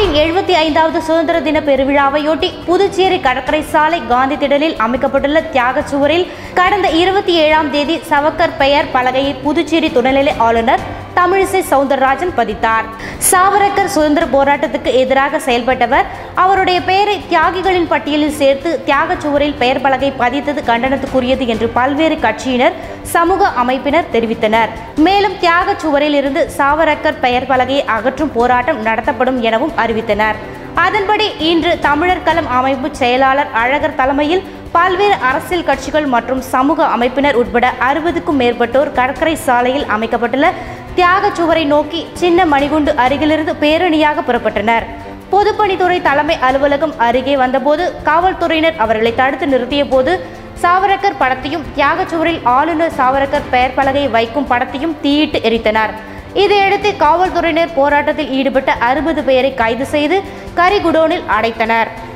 நாட்டின் எழுபத்தி ஐந்தாவது சுதந்திர தின பெருவிழாவையொட்டி புதுச்சேரி கடற்கரை சாலை காந்தி திடலில் அமைக்கப்பட்டுள்ள தியாக சுவரில் கடந்த இருபத்தி ஏழாம் தேதி சவக்கர் பெயர் பலகையை புதுச்சேரி துணைநிலை ஆளுநர் தமிழிசை சவுந்தரராஜன் பதித்தார் சாவரக்கர் சுதந்திர போராட்டத்துக்கு எதிராக செயல்பட்டவர் அவருடைய பெயரை தியாகிகளின் பட்டியலில் சேர்த்து தியாகச் சுவரில் பெயர் பலகை பதித்தது கண்டனத்துக்குரியது என்று பல்வேறு கட்சியினர் சமூக அமைப்பினர் தெரிவித்தனர் மேலும் தியாகச் சுவரில் இருந்து சாவரக்கர் பெயர் பலகையை அகற்றும் போராட்டம் நடத்தப்படும் எனவும் அறிவித்தனர் அதன்படி இன்று தமிழர் களம் அமைப்பு செயலாளர் அழகர் தலைமையில் பல்வேறு அரசியல் கட்சிகள் மற்றும் சமூக அமைப்பினர் உட்பட அறுபதுக்கும் மேற்பட்டோர் கடற்கரை சாலையில் அமைக்கப்பட்டுள்ள தியாகச் சுவரை நோக்கி சின்ன மணிகுண்டு அருகிலிருந்து பேரணியாக புறப்பட்டனர் பொதுப்பணித்துறை தலைமை அலுவலகம் அருகே வந்தபோது காவல்துறையினர் அவர்களை தடுத்து நிறுத்திய போது சாவரக்கர் படத்தையும் தியாகச் சுவரில் ஆளுநர் சாவரக்கர் பெயர் பலகை வைக்கும் படத்தையும் தீயிட்டு எரித்தனர் இதையடுத்து காவல்துறையினர் போராட்டத்தில் ஈடுபட்ட அறுபது பேரை கைது செய்து கரிகுடோனில் அடைத்தனர்